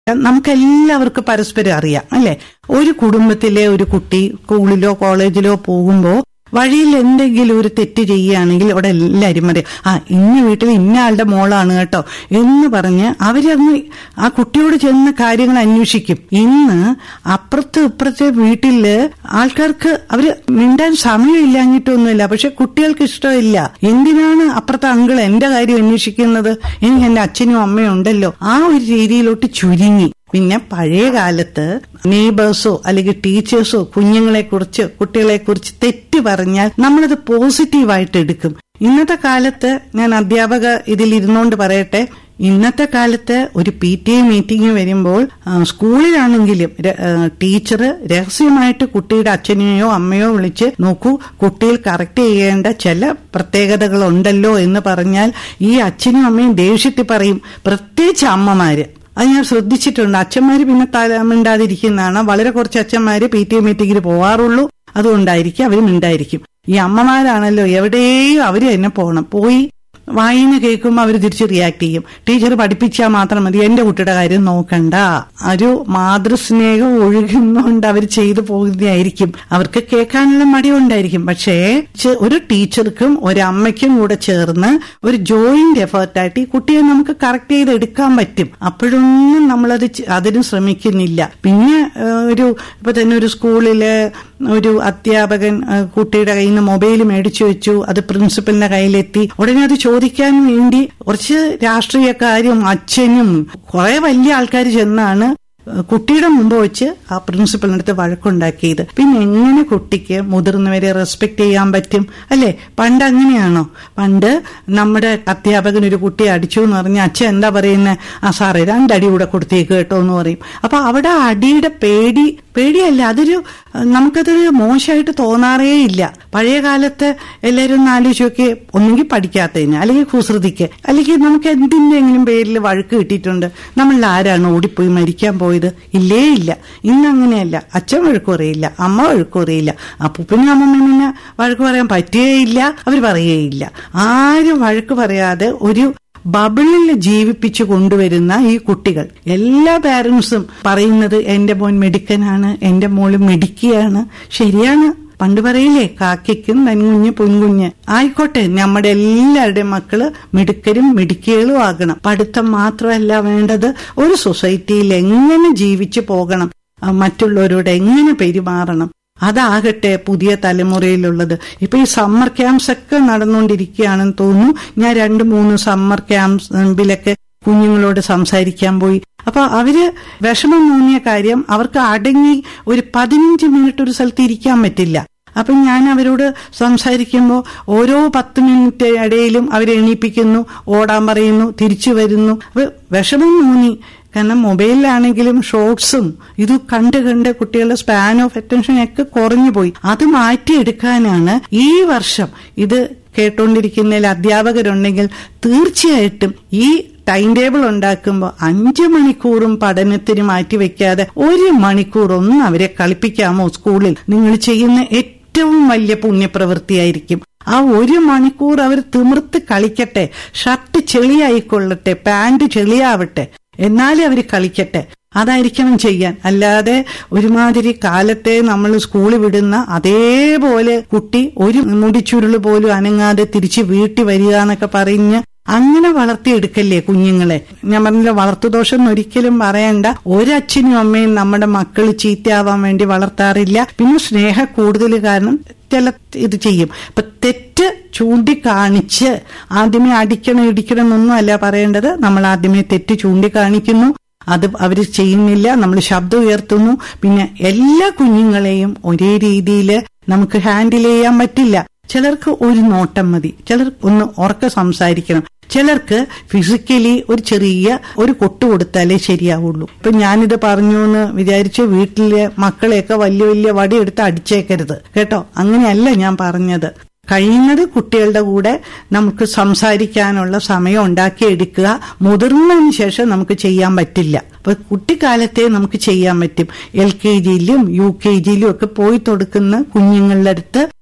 നമുക്കെല്ലാവർക്കും പരസ്പരം അറിയാം അല്ലെ ഒരു കുടുംബത്തിലെ ഒരു കുട്ടി സ്കൂളിലോ കോളേജിലോ പോകുമ്പോ വഴിയിൽ എന്തെങ്കിലും ഒരു തെറ്റ് ചെയ്യുകയാണെങ്കിൽ അവിടെ എല്ലാവരും പറയും ആ ഇന്ന വീട്ടിൽ ഇന്ന ആളുടെ മോളാണ് കേട്ടോ എന്ന് പറഞ്ഞ് അവരങ്ങ് ആ കുട്ടിയോട് ചെന്ന് കാര്യങ്ങൾ അന്വേഷിക്കും ഇന്ന് അപ്പുറത്ത് ഇപ്പുറത്തെ വീട്ടില് ആൾക്കാർക്ക് അവര് മിണ്ടാൻ സമയമില്ലാഞ്ഞിട്ടൊന്നുമില്ല പക്ഷെ കുട്ടികൾക്ക് ഇഷ്ടമില്ല എന്തിനാണ് അപ്പുറത്തെ അങ്കിൾ എന്റെ കാര്യം അന്വേഷിക്കുന്നത് എനിക്ക് എന്റെ അച്ഛനും അമ്മയും ഉണ്ടല്ലോ ആ ഒരു രീതിയിലോട്ട് ചുരുങ്ങി പിന്നെ പഴയ കാലത്ത് നെയ്ബേഴ്സോ അല്ലെങ്കിൽ ടീച്ചേഴ്സോ കുഞ്ഞുങ്ങളെ കുറിച്ച് കുട്ടികളെ കുറിച്ച് തെറ്റ് പറഞ്ഞാൽ നമ്മളത് പോസിറ്റീവായിട്ട് എടുക്കും ഇന്നത്തെ കാലത്ത് ഞാൻ അധ്യാപക ഇതിൽ ഇരുന്നുകൊണ്ട് പറയട്ടെ ഇന്നത്തെ കാലത്ത് ഒരു പി ടി എ മീറ്റിംഗ് വരുമ്പോൾ ആ, സ്കൂളിലാണെങ്കിലും ര- ആ, ടീച്ചർ രഹസ്യമായിട്ട് കുട്ടിയുടെ അച്ഛനെയോ അമ്മയോ വിളിച്ച് നോക്കൂ കുട്ടികൾ കറക്റ്റ് ചെയ്യേണ്ട ചില പ്രത്യേകതകളുണ്ടല്ലോ എന്ന് പറഞ്ഞാൽ ഈ അച്ഛനും അമ്മയും ദേഷ്യത്തിൽ പറയും പ്രത്യേകിച്ച് അമ്മമാര് അത് ഞാൻ ശ്രദ്ധിച്ചിട്ടുണ്ട് അച്ഛന്മാര് പിന്നെ തല മിണ്ടാതിരിക്കുന്നതാണ് വളരെ കുറച്ച് അച്ഛന്മാര് പി ടി എ മീറ്റിംഗിന് പോവാറുള്ളൂ അതുകൊണ്ടായിരിക്കും അവർ മിണ്ടായിരിക്കും ഈ അമ്മമാരാണല്ലോ എവിടെയും അവര് തന്നെ പോകണം പോയി വായന കേൾക്കുമ്പോൾ അവർ തിരിച്ച് റിയാക്ട് ചെയ്യും ടീച്ചർ പഠിപ്പിച്ചാൽ മാത്രം മതി എന്റെ കുട്ടിയുടെ കാര്യം നോക്കണ്ട ഒരു മാതൃസ്നേഹം ഒഴുകുന്നോണ്ട് അവർ ചെയ്തു പോകുന്നതായിരിക്കും അവർക്ക് കേൾക്കാനുള്ള മടിയുണ്ടായിരിക്കും പക്ഷേ ചെ- ഒരു ടീച്ചർക്കും ഒരു അമ്മയ്ക്കും കൂടെ ചേർന്ന് ഒരു ജോയിന്റ് എഫേർട്ടായിട്ട് ഈ കുട്ടിയെ നമുക്ക് കറക്റ്റ് ചെയ്ത് എടുക്കാൻ പറ്റും അപ്പോഴൊന്നും നമ്മളത് ചെ- അതിന് ശ്രമിക്കുന്നില്ല പിന്നെ ഏഹ്, ഒരു ഇപ്പൊ തന്നെ ഒരു സ്കൂളില് ഒരു അധ്യാപകൻ ആ, കുട്ടിയുടെ കയ്യിൽ നിന്ന് മൊബൈൽ മേടിച്ചു വെച്ചു അത് പ്രിൻസിപ്പലിന്റെ കയ്യിലെത്തി ഉടനെ അത് ചോദിക്കാൻ വേണ്ടി കുറച്ച് രാഷ്ട്രീയക്കാരും അച്ഛനും കുറെ വലിയ ആൾക്കാർ ചെന്നാണ് കുട്ടിയുടെ മുമ്പ് വെച്ച് ആ പ്രിൻസിപ്പലിന്റെ അടുത്ത് വഴക്കുണ്ടാക്കിയത് പിന്നെ എങ്ങനെ കുട്ടിക്ക് മുതിർന്നവരെ റെസ്പെക്ട് ചെയ്യാൻ പറ്റും അല്ലെ പണ്ട് അങ്ങനെയാണോ പണ്ട് നമ്മുടെ അധ്യാപകൻ ഒരു കുട്ടിയെ അടിച്ചു എന്ന് പറഞ്ഞ അച്ഛൻ എന്താ പറയുന്നത് ആ സാറേ രണ്ടടി കൂടെ കൊടുത്തേക്ക് കേട്ടോ എന്ന് പറയും അപ്പൊ അവിടെ അടിയുടെ പേടി പേടിയല്ല അതൊരു അഹ് നമുക്കതൊരു മോശമായിട്ട് തോന്നാറേ ഇല്ല പഴയ കാലത്ത് എല്ലാവരും ഒന്ന് ആലോചിച്ച് നോക്കി ഒന്നുകിൽ പഠിക്കാത്തതിന് അല്ലെങ്കിൽ കുസൃതിക്ക് അല്ലെങ്കിൽ നമുക്ക് എന്തിന്റെങ്കിലും പേരിൽ വഴക്ക് കിട്ടിയിട്ടുണ്ട് നമ്മളിൽ ആരാണ് ഓടിപ്പോയി മരിക്കാൻ പോയത് ഇല്ലേ ഇല്ല ഇന്ന് അങ്ങനെയല്ല അച്ഛൻ വഴക്ക് പറയില്ല അമ്മ വഴക്ക് പറയില്ല അപ്പൂപ്പനും അമ്മമ്മനെ വഴക്ക് പറയാൻ പറ്റുകയില്ല അവർ പറയുകയില്ല ആരും വഴക്ക് പറയാതെ ഒരു ബബിളിൽ ജീവിപ്പിച്ചു കൊണ്ടുവരുന്ന ഈ കുട്ടികൾ എല്ലാ പാരന്റ്സും പറയുന്നത് എന്റെ മോൻ മിടുക്കനാണ് എന്റെ മോള് മിടുക്കിയാണ് ശരിയാണ് പണ്ട് പറയില്ലേ കാക്കയ്ക്കും നൻകുഞ്ഞ് പൊൻകുഞ്ഞ് ആയിക്കോട്ടെ നമ്മുടെ എല്ലാവരുടെയും മക്കള് മിടുക്കരും മിടുക്കികളും ആകണം പഠിത്തം മാത്രമല്ല വേണ്ടത് ഒരു സൊസൈറ്റിയിൽ എങ്ങനെ ജീവിച്ചു പോകണം ആ, മറ്റുള്ളവരോട് എങ്ങനെ പെരുമാറണം അതാകട്ടെ പുതിയ തലമുറയിലുള്ളത് ഇപ്പൊ ഈ സമ്മർ ക്യാമ്പ്സ് ഒക്കെ നടന്നുകൊണ്ടിരിക്കുകയാണെന്ന് തോന്നുന്നു ഞാൻ രണ്ട് മൂന്ന് സമ്മർ ക്യാമ്പിലൊക്കെ കുഞ്ഞുങ്ങളോട് സംസാരിക്കാൻ പോയി അപ്പൊ അവര് വിഷമം തോന്നിയ കാര്യം അവർക്ക് അടങ്ങി ഒരു പതിനഞ്ച് മിനിറ്റ് ഒരു സ്ഥലത്ത് ഇരിക്കാൻ പറ്റില്ല അപ്പൊ ഞാൻ അവരോട് സംസാരിക്കുമ്പോൾ ഓരോ പത്ത് മിനിറ്റ് ഇടയിലും അവരെ എണീപ്പിക്കുന്നു ഓടാൻ പറയുന്നു തിരിച്ചു വരുന്നു അപ്പൊ വിഷമം തോന്നി കാരണം മൊബൈലിലാണെങ്കിലും ഷോർട്സും ഇത് കണ്ട് കണ്ട് കുട്ടികളുടെ സ്പാൻ ഓഫ് അറ്റൻഷൻ ഒക്കെ കുറഞ്ഞു പോയി അത് മാറ്റിയെടുക്കാനാണ് ഈ വർഷം ഇത് കേട്ടോണ്ടിരിക്കുന്നതിൽ അധ്യാപകരുണ്ടെങ്കിൽ തീർച്ചയായിട്ടും ഈ ടൈം ടേബിൾ ഉണ്ടാക്കുമ്പോൾ അഞ്ചു മണിക്കൂറും പഠനത്തിന് മാറ്റിവെക്കാതെ ഒരു മണിക്കൂർ ഒന്ന് അവരെ കളിപ്പിക്കാമോ സ്കൂളിൽ നിങ്ങൾ ചെയ്യുന്ന ഏറ്റവും വലിയ പുണ്യപ്രവൃത്തിയായിരിക്കും ആ ഒരു മണിക്കൂർ അവർ തിമിർത്ത് കളിക്കട്ടെ ഷർട്ട് ചെളിയായിക്കൊള്ളട്ടെ പാന്റ് ചെളിയാവട്ടെ എന്നാലേ അവർ കളിക്കട്ടെ അതായിരിക്കണം ചെയ്യാൻ അല്ലാതെ ഒരുമാതിരി കാലത്തെ നമ്മൾ സ്കൂളിൽ വിടുന്ന അതേപോലെ കുട്ടി ഒരു മുടിച്ചുരുള് പോലും അനങ്ങാതെ തിരിച്ച് വീട്ടിൽ വരിക എന്നൊക്കെ പറഞ്ഞ് അങ്ങനെ വളർത്തിയെടുക്കല്ലേ കുഞ്ഞുങ്ങളെ ഞാൻ പറഞ്ഞില്ല വളർത്തുദോഷം ഒരിക്കലും പറയണ്ട ഒരച്ഛനും അമ്മയും നമ്മുടെ മക്കൾ ചീത്തയാവാൻ വേണ്ടി വളർത്താറില്ല പിന്നെ സ്നേഹ കൂടുതൽ കാരണം ചില ഇത് ചെയ്യും ഇപ്പൊ തെറ്റ് ചൂണ്ടിക്കാണിച്ച് ആദ്യമേ അടിക്കണം ഇടിക്കണം എന്നൊന്നും അല്ല പറയേണ്ടത് നമ്മൾ ആദ്യമേ തെറ്റ് ചൂണ്ടിക്കാണിക്കുന്നു അത് അവർ ചെയ്യുന്നില്ല നമ്മൾ ശബ്ദം ഉയർത്തുന്നു പിന്നെ എല്ലാ കുഞ്ഞുങ്ങളെയും ഒരേ രീതിയിൽ നമുക്ക് ഹാൻഡിൽ ചെയ്യാൻ പറ്റില്ല ചിലർക്ക് ഒരു നോട്ടം മതി ചിലർ ഒന്ന് ഉറക്കെ സംസാരിക്കണം ചിലർക്ക് ഫിസിക്കലി ഒരു ചെറിയ ഒരു കൊട്ട് കൊടുത്താലേ ശരിയാവുള്ളൂ ഇപ്പൊ ഞാനിത് പറഞ്ഞു എന്ന് വിചാരിച്ച് വീട്ടിലെ മക്കളെയൊക്കെ വലിയ വലിയ വടിയെടുത്ത് അടിച്ചേക്കരുത് കേട്ടോ അങ്ങനെയല്ല ഞാൻ പറഞ്ഞത് കഴിയുന്നത് കുട്ടികളുടെ കൂടെ നമുക്ക് സംസാരിക്കാനുള്ള സമയം ഉണ്ടാക്കിയെടുക്കുക മുതിർന്നതിന് ശേഷം നമുക്ക് ചെയ്യാൻ പറ്റില്ല അപ്പൊ കുട്ടിക്കാലത്തെ നമുക്ക് ചെയ്യാൻ പറ്റും എൽ കെ ജിയിലും യു കെ ജിയിലും ഒക്കെ പോയി കൊടുക്കുന്ന കുഞ്ഞുങ്ങളുടെ അടുത്ത്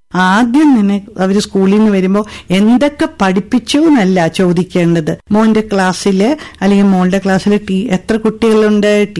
ആദ്യം തന്നെ അവര് സ്കൂളിൽ നിന്ന് വരുമ്പോൾ എന്തൊക്കെ പഠിപ്പിച്ചു എന്നല്ല ചോദിക്കേണ്ടത് മോന്റെ ക്ലാസ്സില് അല്ലെങ്കിൽ മോളുടെ ക്ലാസ്സിൽ എത്ര കുട്ടികളുണ്ട്